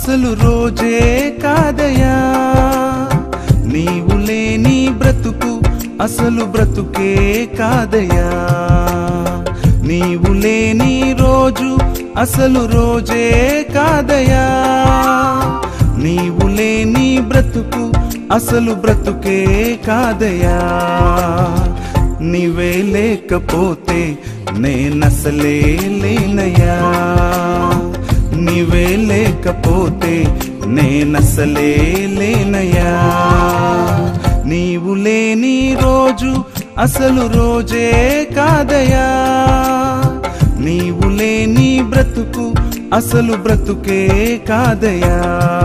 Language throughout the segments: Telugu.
అసలు రోజే కాదయా నీవు లేని బ్రతుకు అసలు బ్రతుకే కాదయా నీవు లేని రోజు అసలు రోజే కాదయా నీవు లేని బ్రతుకు అసలు బ్రతుకే కాదయా నీవే లేకపోతే నేనసలే లేనయ్యా నీవే లేకపోతే నేనసలే లేనయ్యా నీవు లేని రోజు అసలు రోజే కాదయా నీవు లేని బ్రతుకు అసలు బ్రతుకే కాదయా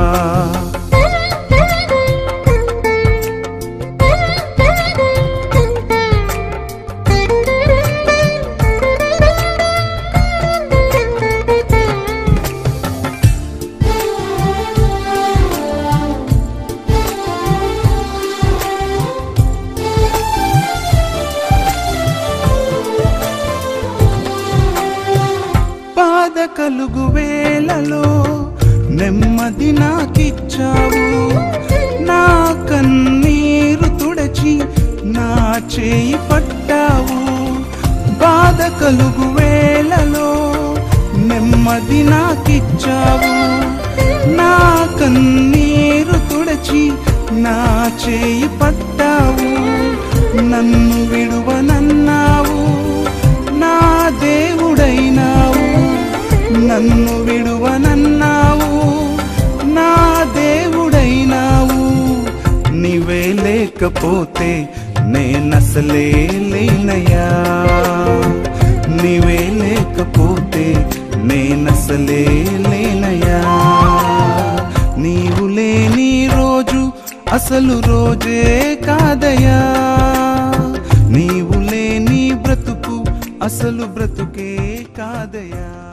బాధ కలుగు వేళలో నెమ్మది నాకిచ్చావు నా కన్నీరు తుడచి నా చేయి పట్టావు బాధ కలుగు వేళలో నెమ్మది నాకిచ్చావు నా కన్నీరు తుడచి నా చేయి పట్టావు నన్ను విడువనన్నావు నా దేవుడైనావు నన్ను విడువనన్నావు నా దేవుడైనావు నీవే లేకపోతే నేనసలే లేనయ్యా నీవే లేకపోతే నేనసలే లేనయ్యా నీవు లేని రోజు అసలు రోజే కాదయా నీవు లేని బ్రతుకు అసలు బ్రతుకే కాదయా